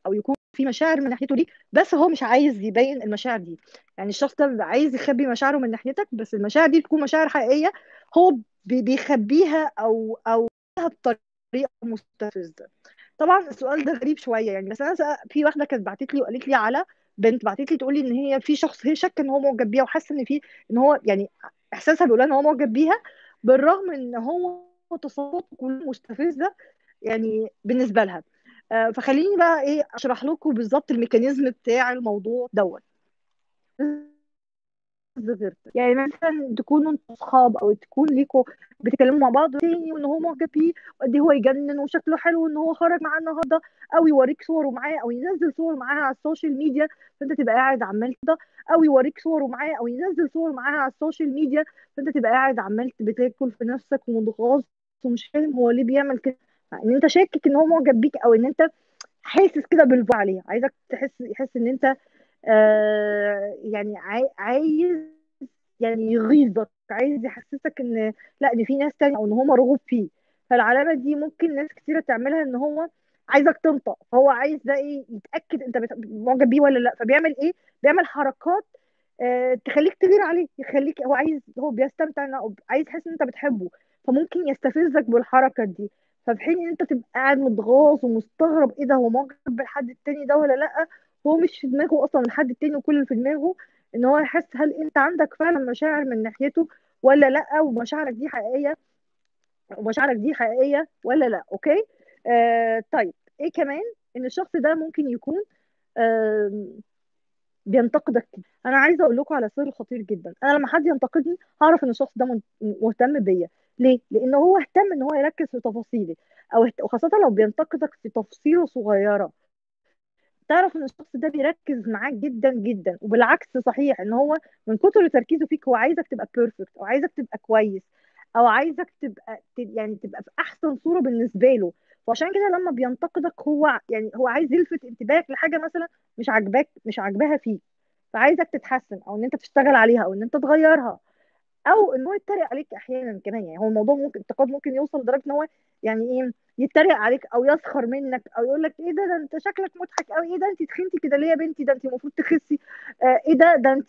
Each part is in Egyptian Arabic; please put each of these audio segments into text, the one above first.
او يكون في مشاعر من ناحيته ليك بس هو مش عايز يبين المشاعر دي يعني الشخص ده بيبقى عايز يخبي مشاعره من ناحيتك بس المشاعر دي تكون مشاعر حقيقيه هو بي- بيخبيها او او بطريقه مستفزه طبعا السؤال ده غريب شويه يعني بس انا سأ- في واحده كانت بعتت لي وقالت لي على بنت بعتت لي تقول لي ان هي في شخص هي شاكه ان هو معجب بيها وحاسه ان في ان هو يعني احساسها بيقول لها ان هو معجب بيها بالرغم ان هو تصرفاته كلها مستفزه يعني بالنسبه لها آه، فخليني بقى ايه اشرح لكم بالظبط الميكانيزم بتاع الموضوع دوت غيرت يعني مثلا تكونوا انتوا اصحاب او تكون ليكوا بتتكلموا مع بعض تاني وان هو معجب بيه وقد ايه هو يجنن وشكله حلو وان هو خرج معاه النهارده او يوريك صوره معاه او ينزل صور معاه على السوشيال ميديا فانت تبقى قاعد عمال كده او يوريك صوره معاه او ينزل صور معاه على السوشيال ميديا فانت تبقى قاعد عمال بتاكل في نفسك ومتغاظ ومش فاهم هو ليه بيعمل كده مع ان انت شاكك ان هو معجب بيك او ان انت حاسس كده بالفعل عليه عايزك تحس يحس ان انت آه يعني عاي- عايز يعني يغيظك عايز يحسسك ان لا ان في ناس تانية او ان هو مرغوب فيه فالعلامه دي ممكن ناس كتيره تعملها ان هو عايزك تنطق فهو عايز ده ايه يتاكد انت بت- معجب بيه ولا لا فبيعمل ايه بيعمل حركات آه تخليك تغير عليه يخليك هو عايز هو بيستمتع إنه- عايز يحس ان انت بتحبه فممكن يستفزك بالحركه دي ففي حين ان انت تبقى قاعد متغاظ ومستغرب ايه ده هو معجب بالحد التاني ده ولا لا هو مش في دماغه اصلا الحد التاني وكل اللي في دماغه ان هو يحس هل انت عندك فعلا مشاعر من ناحيته ولا لا ومشاعرك دي حقيقيه ومشاعرك دي حقيقيه ولا لا اوكي آه طيب ايه كمان ان الشخص ده ممكن يكون آه بينتقدك انا عايزه اقول لكم على سر خطير جدا انا لما حد ينتقدني هعرف ان الشخص ده من- مهتم بيا ليه لان هو اهتم ان هو يركز في تفاصيلي او اهت- وخاصه لو بينتقدك في تفصيله صغيره تعرف ان الشخص ده بيركز معاك جدا جدا وبالعكس صحيح ان هو من كتر تركيزه فيك هو عايزك تبقى بيرفكت او عايزك تبقى كويس او عايزك تبقى ت- يعني تبقى في احسن صورة بالنسبة له وعشان كده لما بينتقدك هو يعني هو عايز يلفت انتباهك لحاجة مثلا مش عاجباك مش عاجباها فيك فعايزك تتحسن او ان انت تشتغل عليها او ان انت تغيرها او ان هو يتريق عليك احيانا كمان يعني هو الموضوع ممكن الانتقاد ممكن يوصل لدرجه ان هو يعني ايه يتريق عليك او يسخر منك او يقول لك ايه ده ده انت شكلك مضحك قوي ايه ده انت تخنتي كده ليه يا بنتي ده انت المفروض تخسي آه ايه ده ده انت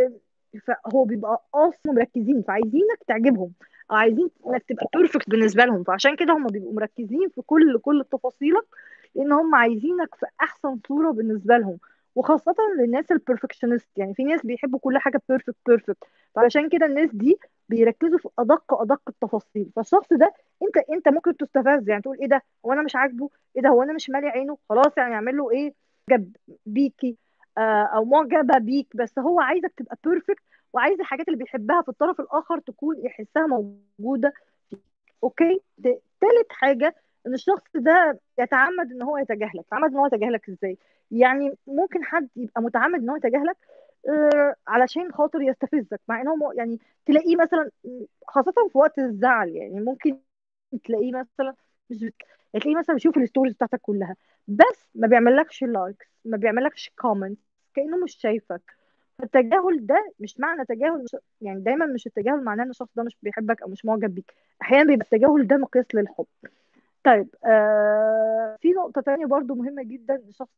فهو بيبقى اصلا مركزين فعايزينك تعجبهم او عايزين انك تبقى بيرفكت بالنسبه لهم فعشان كده هم بيبقوا مركزين في كل كل تفاصيلك لان هم عايزينك في احسن صوره بالنسبه لهم وخاصة للناس البرفكشنست يعني في ناس بيحبوا كل حاجة بيرفكت بيرفكت فعلشان كده الناس دي بيركزوا في ادق ادق التفاصيل فالشخص ده انت انت ممكن تستفز يعني تقول ايه ده هو انا مش عاجبه ايه ده هو انا مش مالي عينه خلاص يعني اعمل له ايه معجب بيكي آه او معجبه بيك بس هو عايزك تبقى بيرفكت وعايز الحاجات اللي بيحبها في الطرف الاخر تكون يحسها موجوده فيك اوكي ت- تالت حاجه ان الشخص ده يتعمد ان هو يتجاهلك يتعمد ان هو يتجاهلك ازاي يعني ممكن حد يبقى متعمد ان هو يتجاهلك آه، علشان خاطر يستفزك مع ان هو م- يعني تلاقيه مثلا خاصة في وقت الزعل يعني ممكن تلاقيه مثلا مش بت... تلاقيه مثلا بيشوف الستوريز بتاعتك كلها بس ما بيعملكش لايكس ما بيعملكش كومنتس كأنه مش شايفك فالتجاهل ده مش معنى تجاهل مش يعني دايما مش التجاهل معناه ان الشخص ده مش بيحبك او مش معجب بيك احيانا بيبقى التجاهل ده مقياس للحب طيب آه في نقطة تانية برضو مهمة جدا الشخص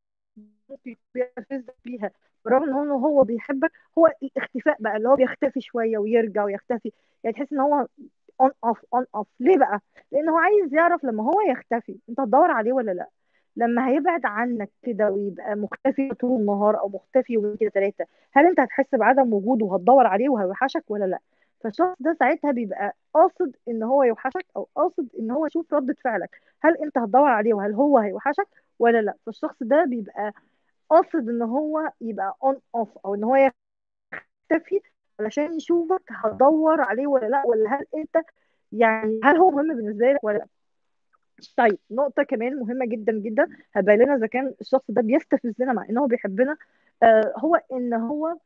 ممكن بيستفزك بيها برغم ان هو هو بيحبك هو الاختفاء بقى اللي هو بيختفي شويه ويرجع ويختفي يعني تحس ان هو اون اوف اون اوف ليه بقى لان هو عايز يعرف لما هو يختفي انت هتدور عليه ولا لا لما هيبعد عنك كده ويبقى مختفي طول النهار او مختفي يومين كده ثلاثه هل انت هتحس بعدم وجوده وهتدور عليه وهيوحشك ولا لا فالشخص ده ساعتها بيبقى قاصد ان هو يوحشك او قاصد ان هو يشوف ردة فعلك هل انت هتدور عليه وهل هو هيوحشك ولا لا فالشخص ده بيبقى قاصد ان هو يبقى اون اوف او ان هو يختفي علشان يشوفك هتدور عليه ولا لا ولا هل انت يعني هل هو مهم بالنسبه لك ولا لا طيب نقطه كمان مهمه جدا جدا هتبين لنا اذا كان الشخص ده بيستفزنا مع ان هو بيحبنا آه هو ان هو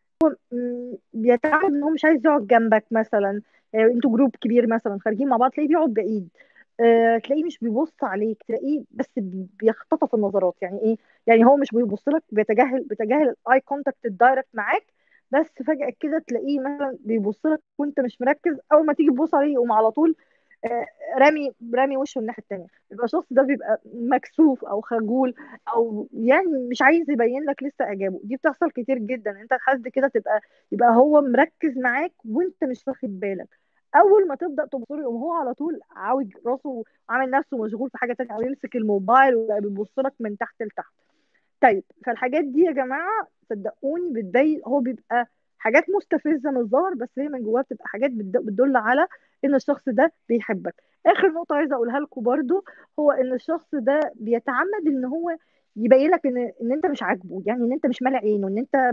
م- بيتعامل ان هو مش عايز يقعد جنبك مثلا آه، انتوا جروب كبير مثلا خارجين مع بعض تلاقيه بيقعد بعيد آه، تلاقيه مش بيبص عليك تلاقيه بس بي- بيختطف النظرات يعني ايه يعني هو مش بيبص لك بيتجاهل بيتجاهل الاي كونتاكت الدايركت معاك بس فجأة كده تلاقيه مثلا بيبص لك وانت مش مركز اول ما تيجي تبص عليه يقوم على طول آه، رامي رامي وشه الناحيه التانيه يبقى الشخص ده بيبقى مكسوف او خجول او يعني مش عايز يبين لك لسه اعجابه دي بتحصل كتير جدا انت حد كده تبقى يبقى هو مركز معاك وانت مش واخد بالك اول ما تبدا تبص له يقوم هو على طول عاوج راسه وعامل نفسه مشغول في حاجه تانيه او يمسك الموبايل ويبقى بيبص لك من تحت لتحت طيب فالحاجات دي يا جماعه صدقوني بتبين هو بيبقى حاجات مستفزه من الظاهر بس هي من جواها بتبقى حاجات بتد- بتدل على ان الشخص ده بيحبك اخر نقطه عايزه اقولها لكم برضو هو ان الشخص ده بيتعمد ان هو يبين لك ان ان انت مش عاجبه يعني ان انت مش مالي عينه ان انت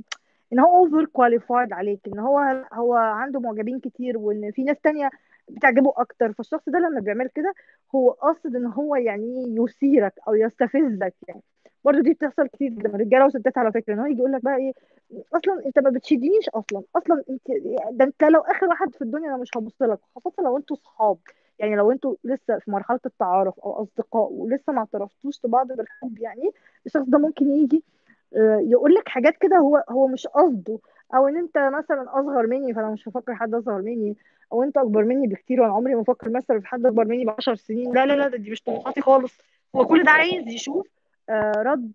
ان هو اوفر كواليفايد عليك ان هو هو عنده معجبين كتير وان في ناس تانية بتعجبه اكتر فالشخص ده لما بيعمل كده هو قاصد ان هو يعني يثيرك او يستفزك يعني برضه دي بتحصل كتير جدا رجاله وستات على فكره ان هو يجي يقول لك بقى ايه اصلا انت ما بتشدنيش اصلا اصلا انت ده انت لو اخر واحد في الدنيا انا مش هبص لك خاصه لو انتوا صحاب يعني لو انتوا لسه في مرحله التعارف او اصدقاء ولسه ما اعترفتوش لبعض بالحب يعني الشخص ده ممكن يجي يقول لك حاجات كده هو هو مش قصده او ان انت مثلا اصغر مني فانا مش هفكر حد اصغر مني او انت اكبر مني بكتير وانا عمري ما افكر مثلا في حد اكبر مني ب 10 سنين لا لا لا ده دي مش طموحاتي خالص هو كل ده عايز يشوف آه رد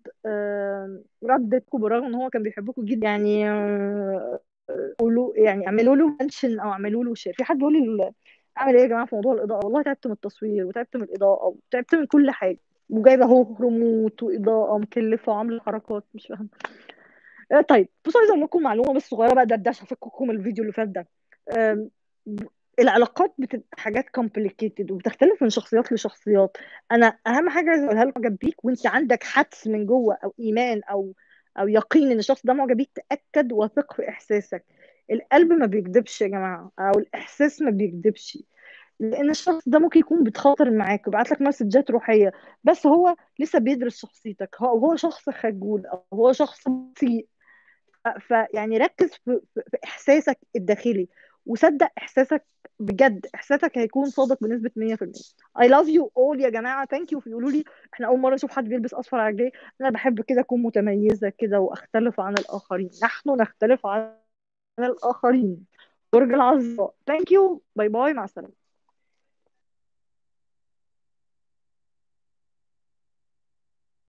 آه ردتكم بالرغم ان هو كان بيحبكم جدا يعني آه قولوا يعني اعملوا له منشن او اعملوا له شير في حد بيقول لي اعمل ايه يا جماعه في موضوع الاضاءه والله تعبت من التصوير وتعبت من الاضاءه وتعبت من كل حاجه وجايبه اهو ريموت واضاءه مكلفه وعامله حركات مش فاهمه آه، طيب بصوا عايزه اقول لكم معلومه بس صغيره بقى دردشه افككم من الفيديو اللي فات ده آم، العلاقات بتبقى حاجات complicated وبتختلف من شخصيات لشخصيات انا اهم حاجه عايزه اقولها لك معجب بيك وانت عندك حدس من جوه او ايمان او او يقين ان الشخص ده معجب بيك تاكد وثق في احساسك القلب ما بيكذبش يا جماعه او الاحساس ما بيكذبش لان الشخص ده ممكن يكون بيتخاطر معاك ويبعت لك مسجات روحيه بس هو لسه بيدرس شخصيتك هو هو شخص خجول او هو شخص بطيء فيعني ركز في, في, في احساسك الداخلي وصدق احساسك بجد احساسك هيكون صادق بنسبه 100% I love you all يا جماعه ثانك يو بيقولوا لي احنا اول مره نشوف حد بيلبس اصفر على رجليه انا بحب كده اكون متميزه كده واختلف عن الاخرين نحن نختلف عن الاخرين برج العذراء ثانك يو باي باي مع السلامه